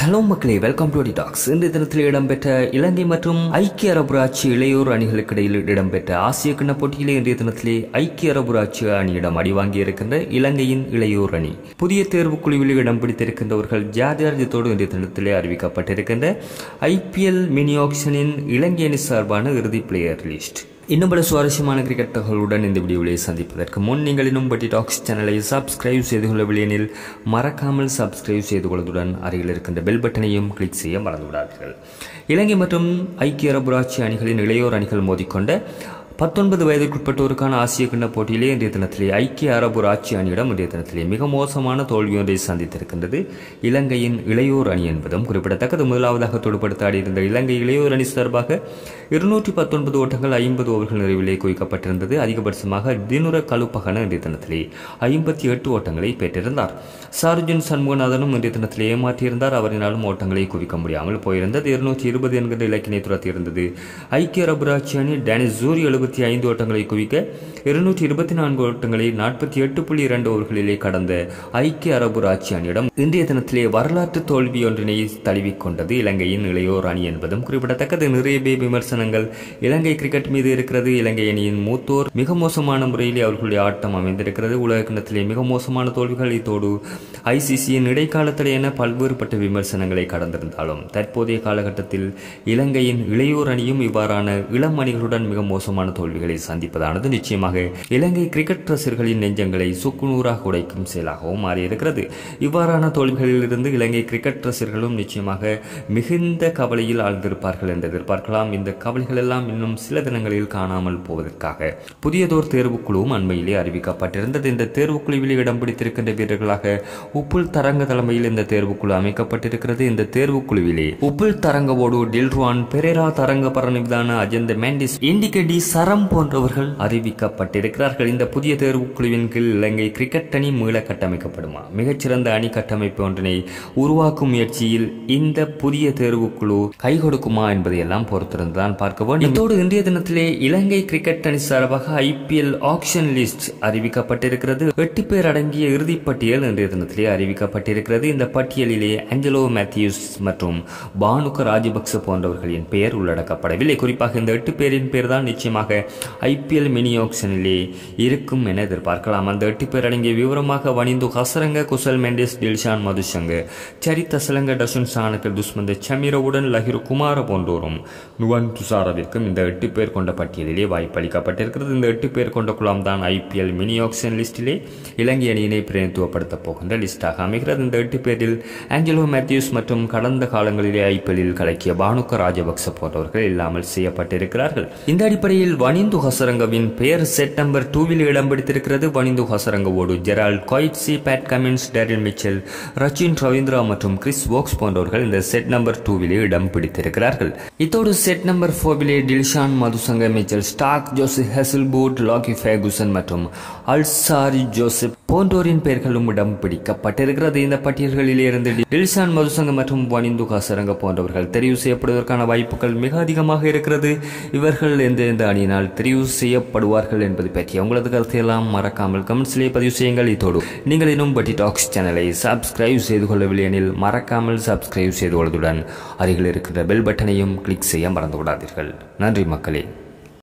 hello மக்களே welcome to tax இந்த தினத்தில் இடம்பெற்ற இலங்கை மற்றும் ஐக்கிய அரபு ராட்சி இளையோர் அணிகளுக்கு இடையில் இடம்பெற்ற ஆசிய கிண்ண போட்டியிலே இன்றைய தினத்திலே ஐக்கிய அரபு ராட்சி அணியிடம் அடி வாங்கியிருக்கின்ற இலங்கையின் இளையோர் அணி புதிய தேர்வுக்குழுவில் இடம் பிடித்திருக்கின்றவர்கள் ஜாதியார்ஜத்தோடு இன்றைய தினத்திலே அறிவிக்கப்பட்டிருக்கின்ற ஐபிஎல் மினி ஆக்ஷனின் இலங்கை அணி சார்பான இறுதி பிளேயர் லிஸ்ட் இன்னும் பல சுவாரஸ்யமான கிரிக்கெட் தகவலுடன் இந்த வீடியோவை சந்திப்பதற்கு முன் நீங்கள் இன்னும் பட்டி டாக்ஸ் சேனலை சப்ஸ்கிரைப் செய்து கொள்ளவில்லை எனில் மறக்காமல் சப்ஸ்கிரைப் செய்து கொள்வதுடன் அருகில் இருக்கின்ற பெல் பட்டனையும் கிளிக் செய்ய மறந்துவிடாதீர்கள் இலங்கை மற்றும் ஐக்கிய அரபு ராட்சி அணிகளின் இளையோர் அணிகள் மோதிக்கொண்ட பத்தொன்பது வயதுக்குட்பட்டோருக்கான ஆசிய கிண்ண போட்டியிலே இன்றைய தினத்திலே ஐக்கிய அரபு ராட்சி அணியிடம் இன்றைய தினத்திலே மிக மோசமான தோல்வி ஒன்றை சந்தித்திருக்கின்றது இலங்கையின் இளையோர் அணி என்பதும் குறிப்பிடத்தக்கது முதலாவதாக தொடுப்படுத்த ஆடியிருந்த இலங்கை இளையோர் அணி சார்பாக இருநூற்றி பத்தொன்பது ஓட்டங்கள் ஐம்பது ஓவர்கள் நிறைவிலே குவிக்கப்பட்டிருந்தது அதிகபட்சமாக தினுர கலுப்பகன இன்றைய தினத்திலே ஐம்பத்தி எட்டு ஓட்டங்களை பெற்றிருந்தார் சார்ஜுன் சண்முகநாதனும் இன்றைய தினத்திலே ஏமாற்றியிருந்தார் அவரினாலும் ஓட்டங்களை குவிக்க முடியாமல் போயிருந்தது இருநூற்றி இருபது என்கிற இலக்கினை துரத்தியிருந்தது ஐக்கிய அரபு ராட்சி அணி டேனிஸ் ஜூரி எழுபத்தி ஐந்து ஓட்டங்களை குவிக்க இருநூற்றி இருபத்தி நான்கு ஓட்டங்களை நாற்பத்தி எட்டு புள்ளி இரண்டு ஓவர்களிலே கடந்த ஐக்கிய அரபு ராட்சி அணியிடம் இன்றைய தினத்திலே வரலாற்று தோல்வி ஒன்றினை தழுவிக்கொண்டது இலங்கையின் இளையோர் அணி என்பதும் குறிப்பிடத்தக்கது நிறைய பேர் விமர்சனங்கள் இலங்கை கிரிக்கெட் மீது இருக்கிறது இலங்கை அணியின் மூத்தோர் மிக மோசமான முறையிலே அவர்களுடைய ஆட்டம் அமைந்திருக்கிறது உலக கிண்ணத்திலே மிக மோசமான தோல்விகள் இத்தோடு ஐசிசியின் இடைக்காலத்திலே என பல்வேறுபட்ட விமர்சனங்களை கடந்திருந்தாலும் தற்போதைய காலகட்டத்தில் இலங்கையின் இளையோர் அணியும் இவ்வாறான இளம் அணிகளுடன் மிக மோசமான தோல்விகளை சந்திப்பதானது நிச்சயமாக இலங்கை கிரிக்கெட் ரசிகர்களின் நெஞ்சங்களை சுக்குநூறாக உடைக்கும் செயலாகவும் மாறியிருக்கிறது இவ்வாறான தோல்விகளில் இருந்து இலங்கை கிரிக்கெட் ரசிகர்களும் நிச்சயமாக மிகுந்த கவலையில் ஆழ்ந்திருப்பார்கள் என்று எதிர்பார்க்கலாம் இந்த கவலைகள் எல்லாம் இன்னும் சில தினங்களில் காணாமல் போவதற்காக புதியதோர் தேர்வுக்குழுவும் அண்மையிலே அறிவிக்கப்பட்டிருந்தது இந்த தேர்வுக்குழுவில் இடம் பிடித்திருக்கின்ற வீரர்களாக உப்புல் தரங்க தலைமையில் இந்த தேர்வுக்குழு அமைக்கப்பட்டிருக்கிறது இந்த தேர்வுக்குழுவிலே உப்புல் தரங்கவோடு டில்ருவான் பெரேரா தரங்க பரணிவிதான அஜந்த மேண்டிஸ் இண்டிகடி சரம் போன்றவர்கள் அறிவிக்கப்பட்டிருக்கிறார்கள் இந்த புதிய தேர்வுக்குழுவின் கீழ் இலங்கை கிரிக்கெட் அணி மீள கட்டமைக்கப்படுமா மிகச்சிறந்த அணி கட்டமைப்பு ஒன்றினை உருவாக்கும் முயற்சியில் இந்த புதிய தேர்வுக்குழு கை கொடுக்குமா என்பதை எல்லாம் பொறுத்திருந்துதான் பார்க்க வேண்டும் இதோடு இன்றைய தினத்திலே இலங்கை கிரிக்கெட் அணி சார்பாக ஐபிஎல் ஆக்ஷன் லிஸ்ட் அறிவிக்கப்பட்டிருக்கிறது எட்டு பேர் அடங்கிய இறுதிப் பட்டியல் இன்றைய தினத்திலே அறிவிக்கப்பட்டிருக்கிறது இந்த பட்டியலிலே ஆஞ்சலோ மேத்யூஸ் மற்றும் பானுக ராஜபக்ச போன்றவர்களின் பெயர் உள்ளடக்கப்படவில்லை குறிப்பாக இந்த எட்டு பேரின் பேர் தான் நிச்சயமாக ஐபிஎல் மினி ஆக்ஷனிலே இருக்கும் என எதிர்பார்க்கலாம் அந்த எட்டு பேர் அடங்கிய விவரமாக வணிந்து ஹசரங்க குசல் மெண்டேஸ் டில்ஷான் மதுசங்க சரித்த சலங்க டசுன் சாணக்க துஷ்மந்த சமீரவுடன் லஹிரு குமார போன்றோரும் நுவன் துசாரவிற்கும் இந்த எட்டு பேர் கொண்ட பட்டியலிலே வாய்ப்பளிக்கப்பட்டிருக்கிறது இந்த எட்டு பேர் கொண்ட குழாம் தான் ஐபிஎல் மினி ஆக்ஷன் லிஸ்டிலே இலங்கை அணியினை பிரதிநிதித்துவப்படுத்த போகின்ற லிஸ்டாக அமைகிறது இந்த எட்டு பேரில் ஆஞ்சலோ மேத்யூஸ் மற்றும் கடந்த காலங்களிலே ஐபிஎல்லில் கலக்கிய பானுக்க ராஜபக்ச போன்றவர்கள் இல்லாமல் செய்யப்பட்டிருக்கிறார்கள் இந்த அடிப்படையில் வனிந்து ஹசரங்கவின் பெயர் செட் நம்பர் டூவில் இடம் பிடித்திருக்கிறது வனிந்து ஹசரங்கவோடு Gerald Coetzee Pat Cummins Daryl Mitchell Rachin Ravindra மற்றும் கிறிஸ் வோக்ஸ் போன்றவர்கள் இந்த செட் நம்பர் டூவிலே இடம் பிடித்திருக்கிறார்கள் இத்தோடு செட் நம்பர் ஃபோவிலே Dilshan Madushanka Mitchell Starc Joseph Hazlewood Lockie Ferguson மற்றும் அல்சாரி ஜோசப் போன்றோரின் பெயர்களும் இடம் பிடிக்கப்பட்டிருக்கிறது இந்த பட்டியல்களில் இருந்து டில்ஷான் மதுசங்க மற்றும் வனிந்து காசரங்க போன்றவர்கள் தெரிவு செய்யப்படுவதற்கான வாய்ப்புகள் மிக அதிகமாக இருக்கிறது இவர்கள் எந்த எந்த அணியினால் தெரிவு செய்யப்படுவார்கள் என்பது பற்றி உங்களது கருத்தையெல்லாம் மறக்காமல் கமெண்ட்ஸிலே பதிவு செய்யுங்கள் இதோடு நீங்கள் இன்னும் பட்டி டாக்ஸ் சேனலை சப்ஸ்கிரைப் செய்து கொள்ளவில்லை எனில் மறக்காமல் சப்ஸ்கிரைப் செய்து கொள்வதுடன் அருகில் இருக்கின்ற பெல் பட்டனையும் கிளிக் செய்ய மறந்து விடாதீர்கள் நன்றி மக்களே